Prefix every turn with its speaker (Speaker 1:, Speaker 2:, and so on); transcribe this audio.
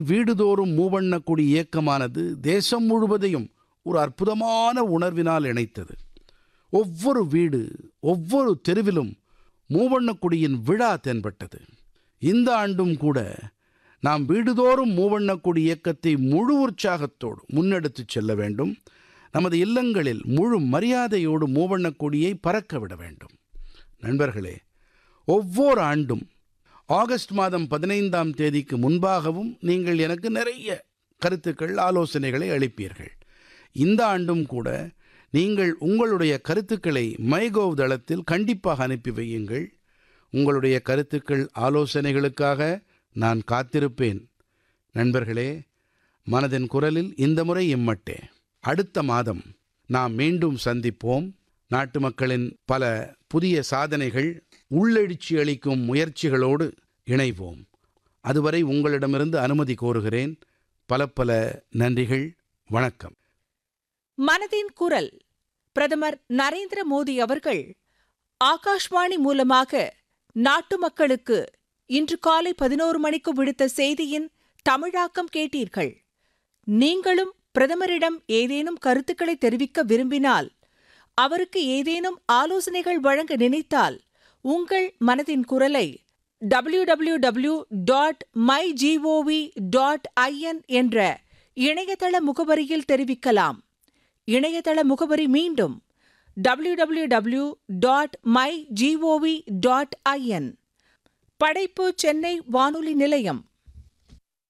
Speaker 1: வீடுதோறும் மூவண்ணக் கொடி இயக்கமானது தேசம் முழுவதையும் ஒரு அற்புதமான உணர்வினால் இணைத்தது ஒவ்வொரு வீடு ஒவ்வொரு தெருவிலும் மூவண்ணக் கொடியின் விழா தென்பட்டது இந்த ஆண்டும் கூட நாம் வீடுதோறும் மூவண்ணக் கொடி இயக்கத்தை முழு உற்சாகத்தோடு முன்னெடுத்துச் செல்ல வேண்டும் நமது இல்லங்களில் முழு மரியாதையோடு மூவண்ணக் கொடியை பறக்க விட வேண்டும் நண்பர்களே ஒவ்வொரு ஆண்டும் ஆகஸ்ட் மாதம் பதினைந்தாம் தேதிக்கு முன்பாகவும் நீங்கள் எனக்கு நிறைய கருத்துக்கள் ஆலோசனைகளை அளிப்பீர்கள் இந்த ஆண்டும் கூட நீங்கள் உங்களுடைய கருத்துக்களை மைகோவ் தளத்தில் கண்டிப்பாக அனுப்பி வையுங்கள் உங்களுடைய கருத்துக்கள் ஆலோசனைகளுக்காக நான் காத்திருப்பேன் நண்பர்களே மனதின் குரலில் இந்த முறை இம்மட்டே அடுத்த மாதம் நாம் மீண்டும் சந்திப்போம் நாட்டு மக்களின் பல புதிய சாதனைகள் உள்ளெழுச்சி அளிக்கும் முயற்சிகளோடு இணைவோம் அதுவரை உங்களிடமிருந்து அனுமதி கோருகிறேன் பல பல நன்றிகள் வணக்கம்
Speaker 2: மனதின் குரல் பிரதமர் நரேந்திர மோடி அவர்கள் ஆகாஷ்வாணி மூலமாக நாட்டு மக்களுக்கு இன்று காலை பதினோரு மணிக்கு விடுத்த செய்தியின் தமிழாக்கம் கேட்டீர்கள் நீங்களும் பிரதமரிடம் ஏதேனும் கருத்துக்களை தெரிவிக்க விரும்பினால் அவருக்கு ஏதேனும் ஆலோசனைகள் வழங்க நினைத்தால் உங்கள் மனதின் குரலை W W W dot my G O V dot I N என்ற இணையதள முகவரியில் தெரிவிக்கலாம் இணையதள முகவரி மீண்டும் W W W dot my G O V dot I N படைப்பு சென்னை வானொலி நிலையம்